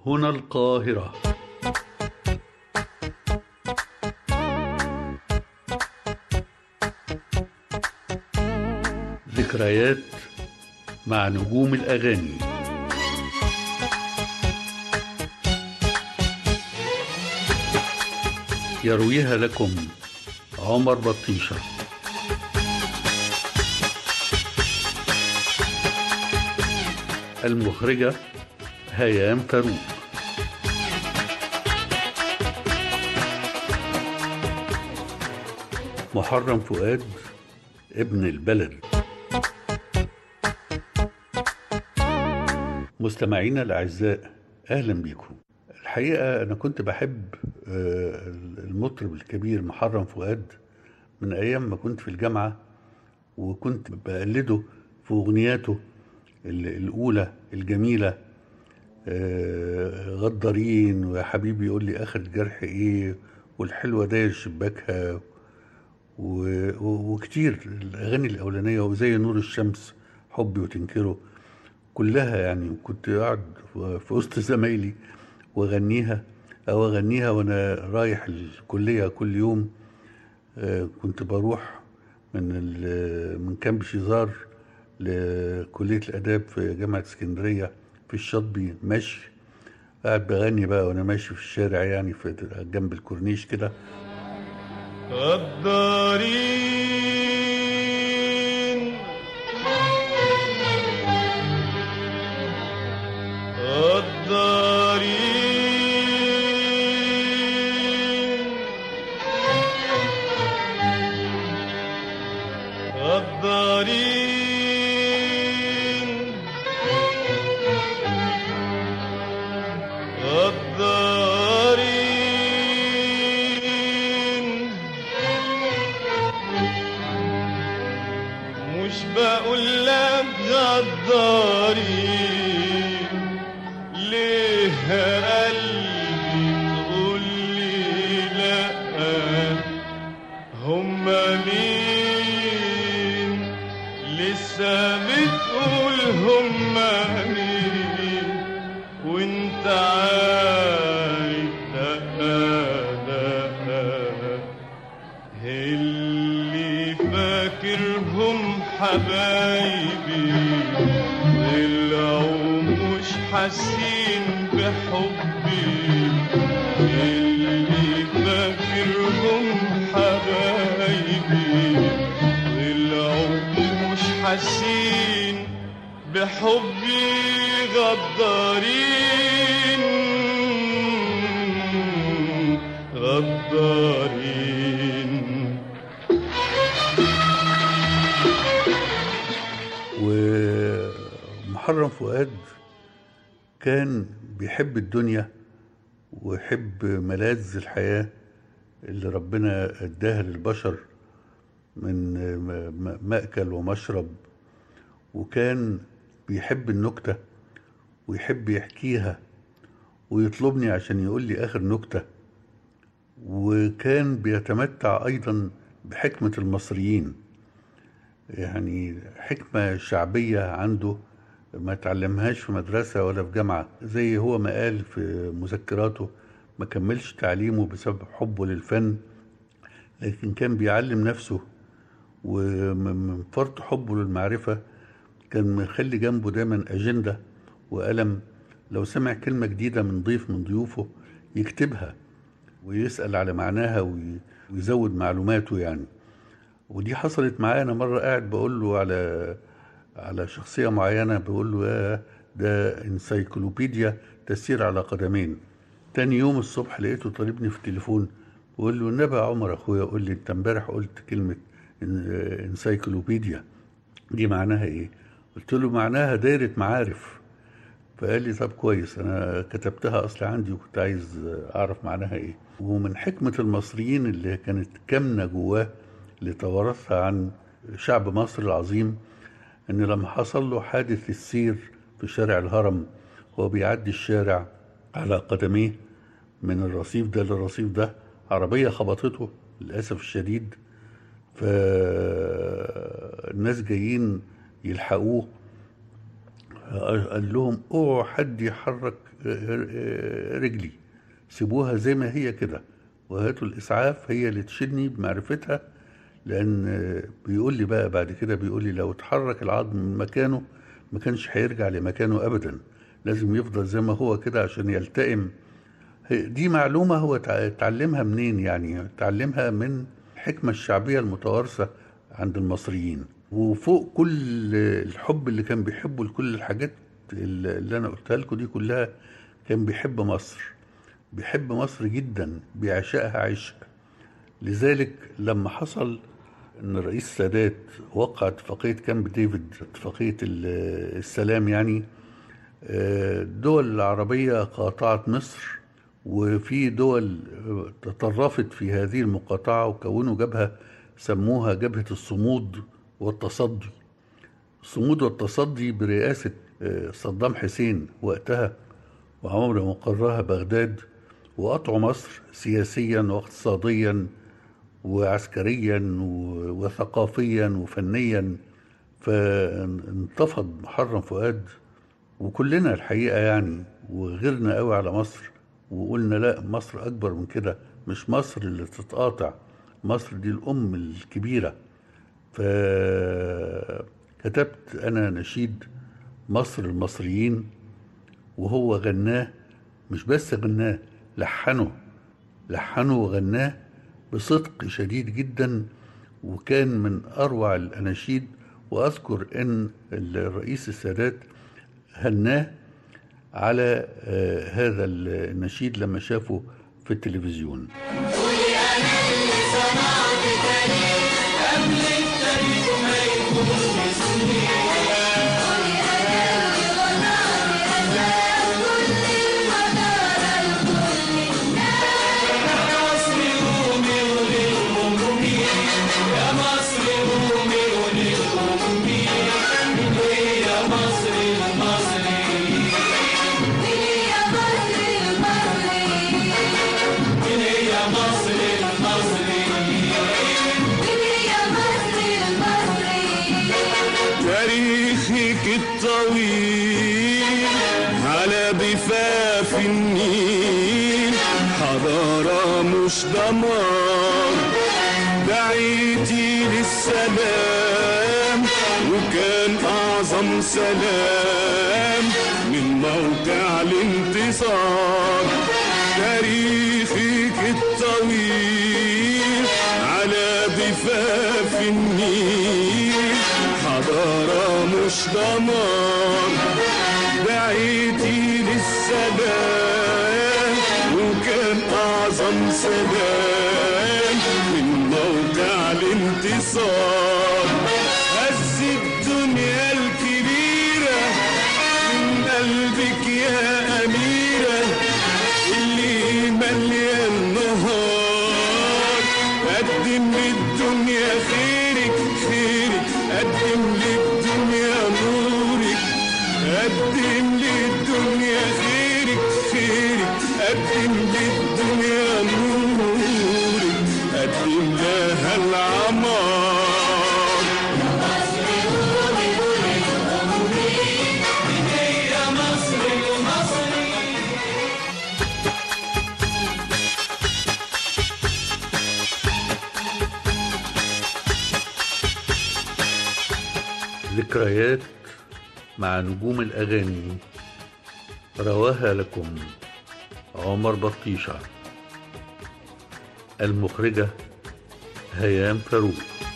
هنا القاهرة ذكريات مع نجوم الأغاني يرويها لكم عمر بطيشه المخرجة هيام فاروق محرم فؤاد ابن البلد مستمعينا الأعزاء أهلا بكم الحقيقة أنا كنت بحب آه، المطرب الكبير محرم فؤاد من أيام ما كنت في الجامعة وكنت بقلده في أغنياته ال- الأولى الجميلة آه، غدارين ويا حبيبي يقول لي آخر الجرح إيه والحلوة داير شباكها و- و- وكتير الأغاني الأولانية وزي نور الشمس حبي وتنكره كلها يعني كنت قاعد في وسط زمايلي واغنيها او اغنيها وانا رايح الكليه كل يوم آه، كنت بروح من ال- من كامب شيزار لكليه الاداب في جامعه اسكندريه في الشاطبي ماشي قاعد بغني بقى وانا ماشي في الشارع يعني في جنب الكورنيش كده غدارين غدارين غدارين غدارين مش بقول لك غدارين ليه يا قلبي تقول لي لا هما مين لسه بتقول هما مين وانت عارف لا لا اللي فاكرهم حبايبي طلعوا مش حاسين بحبي اللي فاكرهم حبايبي طلعوا مش حاسين بحبي غدارين غدارين ومحرم فؤاد كان بيحب الدنيا ويحب ملاذ الحياة اللي ربنا اداها للبشر من م- م- مأكل ومشرب وكان بيحب النكتة ويحب يحكيها ويطلبني عشان يقول لي آخر نكتة وكان بيتمتع أيضا بحكمة المصريين يعني حكمة شعبية عنده ما تعلمهاش في مدرسة ولا في جامعة زي هو ما قال في مذكراته ما كملش تعليمه بسبب حبه للفن لكن كان بيعلم نفسه ومن فرط حبه للمعرفة كان مخلي جنبه دايما أجندة وقلم لو سمع كلمة جديدة من ضيف من ضيوفه يكتبها ويسأل على معناها وي- ويزود معلوماته يعني ودي حصلت معايا انا مره قاعد بقول له على على شخصيه معينه بقول له يا ده انسايكلوبيديا تسير على قدمين تاني يوم الصبح لقيته طالبني في التليفون بقول له النبي يا عمر اخويا قول لي انت امبارح قلت كلمه إن- انسايكلوبيديا دي معناها ايه قلت له معناها دايره معارف فقال لي طب كويس انا كتبتها اصلا عندي وكنت عايز اعرف معناها ايه ومن حكمة المصريين اللي كانت كامنة جواه اللي توارثها عن شعب مصر العظيم ان لما حصل له حادث السير في شارع الهرم وهو بيعدي الشارع على قدميه من الرصيف ده للرصيف ده عربية خبطته للأسف الشديد فالناس جايين يلحقوه قال لهم اوعوا حد يحرك رجلي سيبوها زي ما هي كده وهاتوا الاسعاف هي اللي تشيلني بمعرفتها لان بيقول لي بقى بعد كده بيقول لي لو اتحرك العظم من مكانه ما كانش هيرجع لمكانه ابدا لازم يفضل زي ما هو كده عشان يلتئم دي معلومة هو اتعلمها منين يعني اتعلمها من الحكمة الشعبية المتوارثة عند المصريين وفوق كل الحب اللي كان بيحبه لكل الحاجات اللي انا قلتها لكم دي كلها كان بيحب مصر بيحب مصر جدا بيعشقها عشق لذلك لما حصل ان الرئيس السادات وقع اتفاقيه كامب ديفيد اتفاقيه السلام يعني الدول العربيه قاطعت مصر وفي دول تطرفت في هذه المقاطعه وكونوا جبهه سموها جبهه الصمود والتصدي الصمود والتصدي برئاسه صدام حسين وقتها وعمر مقرها بغداد وقطعوا مصر سياسيا واقتصاديا وعسكريا وثقافيا وفنيا فانتفض محرم فؤاد وكلنا الحقيقه يعني وغيرنا قوي على مصر وقلنا لا مصر اكبر من كده مش مصر اللي تتقاطع مصر دي الام الكبيره فكتبت انا نشيد مصر المصريين وهو غناه مش بس غناه لحنه لحنه وغناه بصدق شديد جدا وكان من اروع الاناشيد واذكر ان الرئيس السادات هناه على هذا النشيد لما شافه في التلفزيون تاريخك الطويل على ضفاف النيل حضارة مش دمار دعيتي للسلام وكان أعظم سلام من موقع الانتصار تاريخك الطويل على ضفاف النيل حضارة مش دمار دعيتي للسلام وكان أعظم سلام من موقع الانتصار هز الدنيا الكبيرة من قلبك يا أميرة اللي مليان نهار قدم للدنيا خيرك خيرك قدم للدنيا نورك قدم للدنيا خيرك خيرك قدم للدنيا نورك قدم لها العمار ذكريات مع نجوم الأغاني رواها لكم عمر بطيشة المخرجة هيام فاروق